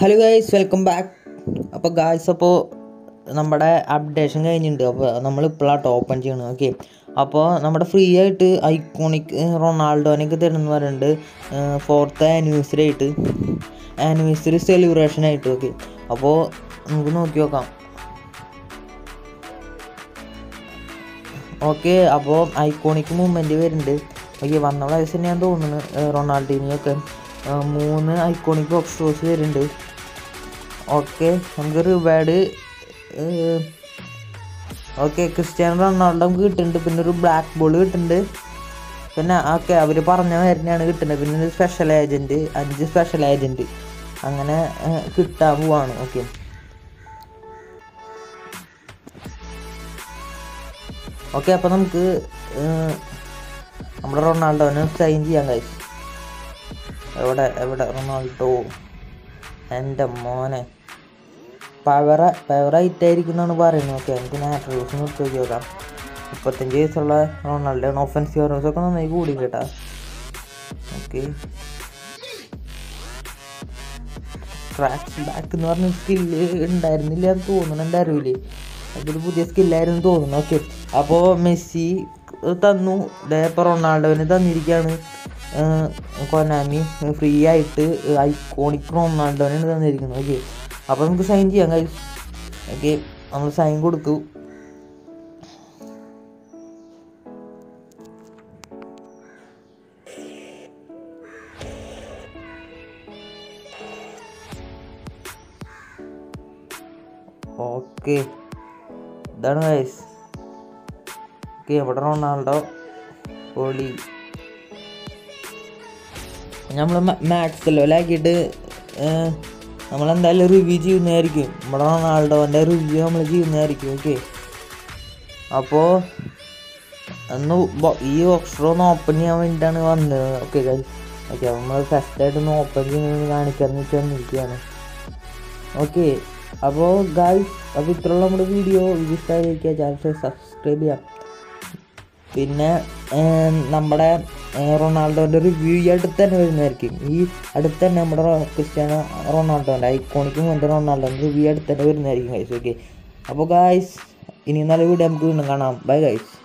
hello guys welcome back അപ്പോൾ guys അപ്പോൾ നമ്മുടെ അപ്ഡേഷൻ കഴിഞ്ഞിട്ടുണ്ട് അപ്പോൾ നമ്മൾ ഇപ്പോഴാണ് ഓപ്പൺ ചെയ്യണത് ഓക്കെ അപ്പോൾ നമ്മുടെ ഫ്രീ ആയിട്ട് ഐക്കോണിക് റൊണാൾഡോനൊക്കെ തരുമെന്ന് പറയുന്നുണ്ട് ഫോർത്ത് ആനിവേഴ്സറി ആയിട്ട് ആനിവേഴ്സറി സെലിബ്രേഷൻ ആയിട്ട് ഓക്കെ അപ്പോൾ നമുക്ക് നോക്കി നോക്കാം ഓക്കെ അപ്പോൾ ഐക്കോണിക് മൂവ്മെൻറ്റ് വരുന്നുണ്ട് ഓക്കെ വന്ന വയസ്സ് ഞാൻ തോന്നുന്നു റൊണാൾഡീനിയൊക്കെ മൂന്ന് ഐക്കോണിക് ബോക്സ് സ്റ്റോഴ്സ് വരുന്നുണ്ട് ഓക്കെ നമുക്ക് റിവാർഡ് ഓക്കെ ക്രിസ്ത്യാനോ റൊണാൾഡോ നമുക്ക് കിട്ടുന്നുണ്ട് പിന്നെ ഒരു ബ്ലാക്ക് ബോൾ കിട്ടുന്നുണ്ട് പിന്നെ ഓക്കെ അവർ പറഞ്ഞ തന്നെയാണ് കിട്ടുന്നത് പിന്നെ ഒരു സ്പെഷ്യൽ ഏജൻറ്റ് അഞ്ച് സ്പെഷ്യൽ ഏജൻറ്റ് അങ്ങനെ ഏഹ്, കിട്ടാൻ പോവാണ് ഓക്കെ ഓക്കെ അപ്പോൾ നമുക്ക് ഏഹ്, നമ്മുടെ റൊണാൾഡോനെ സൈൻ ചെയ്യാൻ കഴിച്ചു എവിടെ എവിടെ റൊണാൾഡോ എൻ്റെ മോനെ പവർ പവർ ആയിരിക്കും എന്നാണ് പറയുന്നത് ഓക്കെ നമുക്ക് നാച്ചുറൽ യൂസ് നിർത്തി നോക്കി നോക്കാം മുപ്പത്തഞ്ച് വയസ്സുള്ള റൊണാൾഡോ ഓഫൻസീവ് റോസ് ഒക്കെ നന്നായി കൂടി കേട്ടാ ഓക്കെ ക്രാക്സ് ബാക്ക് എന്ന് പറഞ്ഞ സ്കില്ല് ഉണ്ടായിരുന്നില്ല എന്ന് തോന്നുന്നു എൻ്റെ അറിവില് അതൊരു പുതിയ സ്കില്ലായിരുന്നു തോന്നുന്നു ഓക്കെ അപ്പോൾ മെസ്സി തന്നു ദേ ഇപ്പോൾ റൊണാൾഡോവിന് തന്നിരിക്കുകയാണ് കൊനാമി ഫ്രീ ആയിട്ട് ഐക്കോണിക് റൊണാൾഡോനാണ് തന്നിരിക്കുന്നത് ഓക്കെ അപ്പോൾ നമുക്ക് സൈൻ ചെയ്യാം കഴിയും ഓക്കെ നമ്മൾ സൈൻ കൊടുത്തു ഓക്കെ ഇതാണ് ഗൈസ് ഓക്കെ ഇവിടെ റൊണാൾഡോ പൊളി നമ്മൾ മാക്സ് ലെവലാക്കിയിട്ട് നമ്മളെന്തായാലും റിവ്യൂ ചെയ്യുന്നതായിരിക്കും നമ്മുടെ റൊണാൾഡോൻ്റെ റിവ്യൂ നമ്മൾ ചെയ്യുന്നതായിരിക്കും ഓക്കെ അപ്പോൾ ഒന്ന് ബോ- ഈ ഓപ്ഷൻ ഒന്ന് ഓപ്പൺ ചെയ്യാൻ വേണ്ടിയിട്ടാണ് വന്നത് ഓക്കെ ഓക്കെ നമ്മൾ ഫസ്റ്റായിട്ട് ഒന്ന് ഓപ്പൺ ചെയ്യുന്നത് കാണിക്കാമെന്ന് വെച്ച് വന്നിരിക്കുകയാണ് ഓക്കെ അപ്പോൾ ഗായ്സ് അപ്പോൾ ഇത്രയുള്ള നമ്മുടെ വീഡിയോ ഇഷ്ടമായിരിക്കുക ചാനൽ സബ്സ്ക്രൈബ് ചെയ്യാം പിന്നെ ഏം, നമ്മുടെ ഏ, റൊണാൾഡോൻ്റെ റിവ്യൂ ഈ അടുത്ത് തന്നെ വരുന്നതായിരിക്കും ഈ അടുത്ത് തന്നെ നമ്മുടെ റൊ- ക്രിസ്ത്യാനോ റൊണാൾഡോൻ്റെ ഐക്കോണിക്കും കൊണ്ട് റൊണാൾഡോൻ്റെ റിവ്യൂ അടുത്ത് തന്നെ വരുന്നതായിരിക്കും ഗൈസ് ഓക്കെ അപ്പോൾ ഗായ്സ് ഇനി നല്ല വീഡിയോ നമുക്ക് വീണ്ടും കാണാം ബൈ ഗൈസ്